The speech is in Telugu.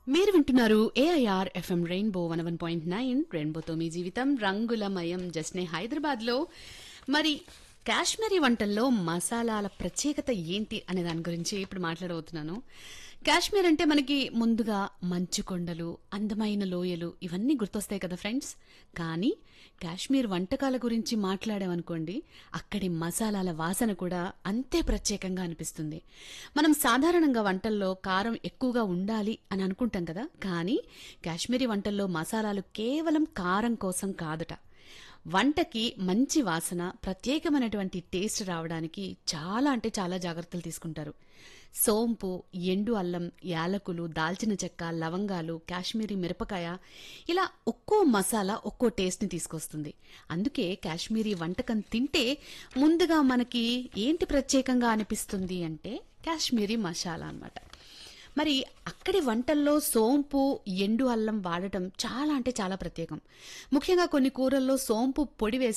మీరు వింటున్నారు AIR FM rainbow one one point nine రెయిన్బోతో మీ జీవితం రంగులమయం జస్నే హైదరాబాద్ లో మరి కాశ్మీరీ వంటల్లో మసాలాల ప్రత్యేకత ఏంటి అనే దాని గురించి ఇప్పుడు మాట్లాడబోతున్నాను కాశ్మీర్ అంటే మనకి ముందుగా మంచు కొండలు అందమైన లోయలు ఇవన్నీ గుర్తొస్తాయి కదా ఫ్రెండ్స్ కానీ కాశ్మీర్ వంటకాల గురించి మాట్లాడామనుకోండి అక్కడి మసాలాల వాసన కూడా అంతే ప్రత్యేకంగా అనిపిస్తుంది మనం సాధారణంగా వంటల్లో కారం ఎక్కువగా ఉండాలి అని అనుకుంటాం కదా కానీ కాశ్మీరీ వంటల్లో మసాలాలు కేవలం కారం కోసం కాదుట వంటకి మంచి వాసన ప్రత్యేకమైనటువంటి టేస్ట్ రావడానికి చాలా అంటే చాలా జాగ్రత్తలు తీసుకుంటారు సోంపు ఎండు అల్లం యాలకులు దాల్చిన చెక్క లవంగాలు కాశ్మీరీ మిరపకాయ ఇలా ఒక్కో మసాలా ఒక్కో టేస్ట్ని తీసుకొస్తుంది అందుకే కాశ్మీరీ వంటకం తింటే ముందుగా మనకి ఏంటి ప్రత్యేకంగా అనిపిస్తుంది అంటే కాశ్మీరీ మసాలా అన్నమాట మరి అక్కడి వంటల్లో సోంపు ఎండు అల్లం వాడటం చాలా అంటే చాలా ప్రత్యేకం ముఖ్యంగా కొన్ని కూరల్లో సోంపు పొడి వేసి